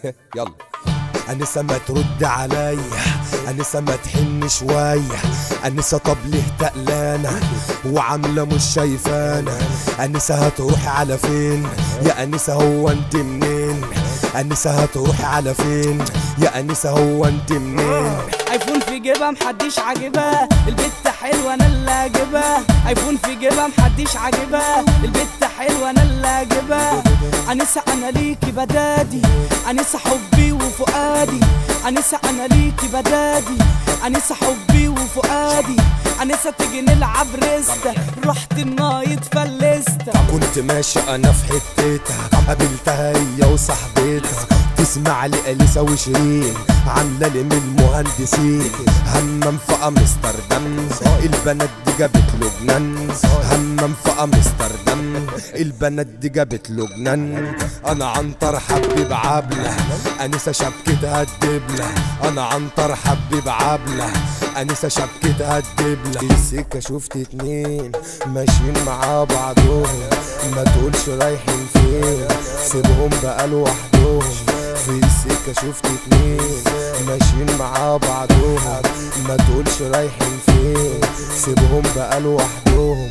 يلا أنسة ما ترد عليا أنسة ما تحن شوية أنسة طب ليه تقلانة وعاملة مش شايفانا أنسة هتروح على فين يا أنسة هو أنت منين أنسة هتروح على فين يا أنسة هو أنت منين ايفون في جيبها محدش عاجبها البت حلوه انا اللي عاجبها ايفون في جيبها محدش عاجبها البت حلوه انا اللي عاجبها انسه انا ليكي بدادي انسه حبي وفؤادي انسه انا ليكي بدادي انسه حبي وفؤادي انسه تيجي نلعب ريستا رحت النايت فلست كنت ماشي انا في حتتها قابلتها هي وصاحبتها تسمع لي اليسا وشيرين عامله لي من المهندسين همم في امستردام البنات دي جابت له جنان همم في امستردام البنات دي جابت له جنان انا عنتر حبيب عبله انسه شبكتها الدبله انا عنتر حبيب عبله انسه شبكتها الدبله في السكه شفت اتنين ماشيين مع بعضهم ما تقولش رايحين فين سيبهم بقى لوحدهم في السكه شفت اتنين ماشيين مع بعضهم ما تقولش رايحين فين سيبهم بقى لوحدهم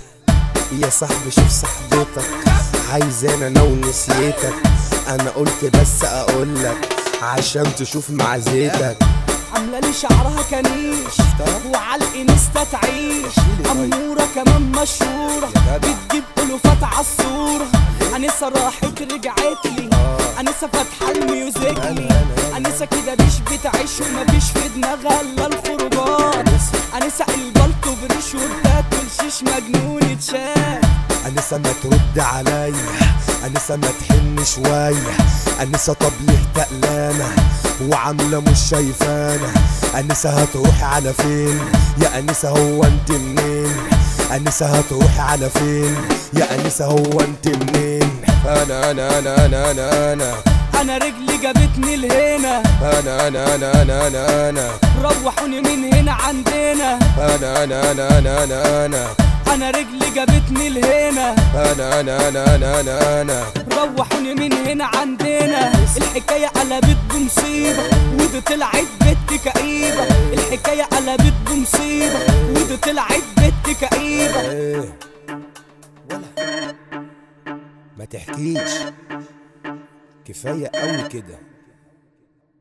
يا صاحبي شوف صاحبتك عايزانا انا ونسيتك انا قلت بس اقولك عشان تشوف معزتك عامله لي شعرها كنيش وعلى الانستا تعيش اموره كمان مشهوره بتجيب الوفات عالصوره انسه راحت رجعت لي انسه فاتحه الميوزيكلي انسه كده مش بتعيش ومفيش في دماغها الا الخروجات انسه البلطو بريش وبتاكل شيش مجنون تشاف أنسة ما ترد عليا أنسة ما تحن شوية أنسة طب ليه تقلانة وعاملة مش شايفانا أنسة هتروح على فين يا أنسة هو أنت منين أنسة هتروح على فين يا أنسة هو أنت منين أنا أنا أنا أنا أنا أنا انا رجلي جابتني لهنا أنا أنا أنا أنا أنا أنا روحوني من هنا عندنا أنا أنا أنا أنا أنا أنا انا رجلي جابتني لهنا أنا أنا أنا أنا أنا أنا روحوني من هنا عندنا الحكاية قلبت بمصيبة ودي طلعت بنت كئيبة الحكاية قلبت بمصيبة ودي طلعت بنت كئيبة إيه ولا ما تحكيش كفاية قوي كده